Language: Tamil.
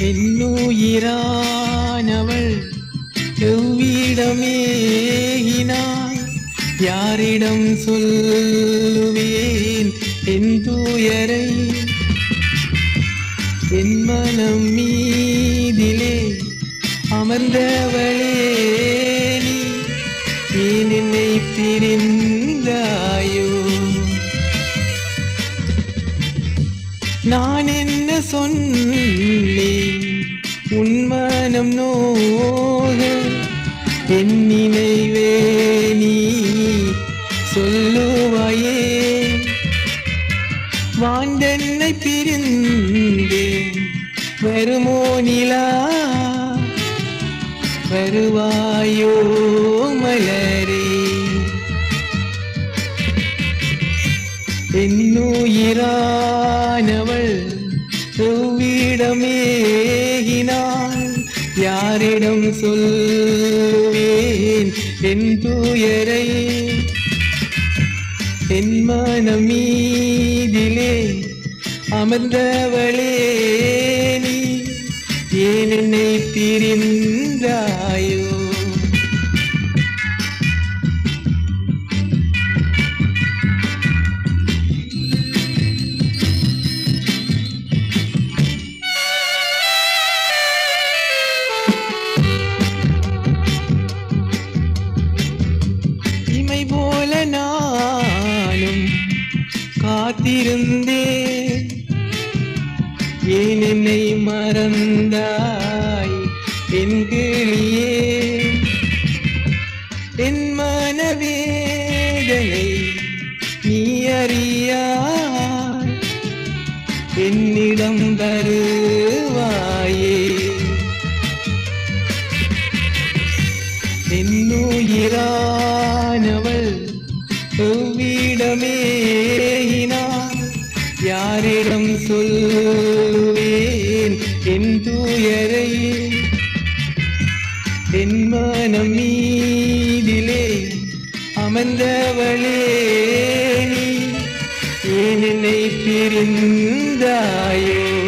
என்னுயிரானவள் எவ்விடமேகினாள் யாரிடம் சொல்லுவேன் என் தூயரை என் மனம் மீதிலே அமர்ந்தவளே நீ ஏன் என்னை பிரிந்தாயோ நான் என்ன சொன்னேன் உன் மனம் நோக என் நினைவே நீ சொல்லுவாயே வாண்டென்னை பிரிந்தேன் வருமோ நிலா வருவாயோ மலரே என்னுயிரானவள் எவ்விடமேகினாள் யாரிடம் சொல்வேன் என் தூயரை என் மனம் மீதிலே அமர்ந்தவளே நீ ஏன் என்னை பிரிந்தாயோ இமை போல நானும் காத்திருந்தேன் ஏன் என்னை மறந்தாய் என் கிளியே என் மனவேதனை நீ அறியாய் என்னிடம் வருவாயே என்னுயிரானவள் எவ்விடமேகினாள் யாரிடம் சொல்லுவேன் என் தூயரை என் மனம் மீதிலே அமர்ந்தவளே நீ ஏன் என்னை பிரிந்தாயோ